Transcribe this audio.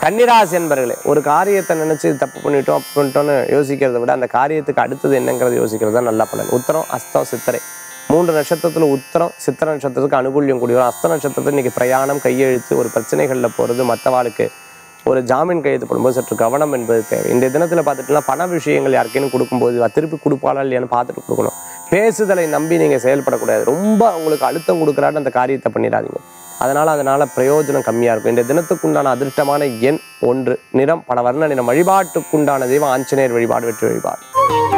கன்னிராசி என்பர்களே ஒரு காரியத்தை நினைச்சு இது தப்பு பண்ணிட்டோம் அப்படி பண்ணிட்டோம்னு யோசிக்கிறதை விட அந்த காரியத்துக்கு அடுத்தது என்னங்கிறது யோசிக்கிறது தான் நல்ல பலன் உத்தரம் அஸ்தம் சித்திரை மூன்று நட்சத்திரத்துல உத்தரம் சித்திர நட்சத்திரத்துக்கு அனுகூல்யம் கூடிய வரும் அஸ்த நட்சத்திரத்தில் இன்னைக்கு பிரயாணம் கையெழுத்து ஒரு பிரச்சனைகளில் போகிறது மற்றவாளுக்கு ஒரு ஜாமீன் கையெழுத்து போடும்போது சற்று கவனம் என்பது தேவை இந்த தினத்தில் பார்த்துட்டுனா பண விஷயங்கள் யாருக்கேனும் கொடுக்கும்போது இவ திருப்பி கொடுப்பாளா இல்லையான்னு பார்த்துட்டு கொடுக்கணும் பேசுதலை நம்பி நீங்கள் செயல்படக்கூடாது ரொம்ப உங்களுக்கு அழுத்தம் கொடுக்குறாரு அந்த காரியத்தை பண்ணிடாதீங்க அதனால் அதனால் பிரயோஜனம் கம்மியாக இருக்கும் இந்த தினத்துக்குண்டான அதிர்ஷ்டமான எண் ஒன்று நிறம் பல வர்ண நிறம் வழிபாட்டுக்குண்டான தெய்வம் ஆஞ்சநேயர் வழிபாடு வெற்றி வழிபாடு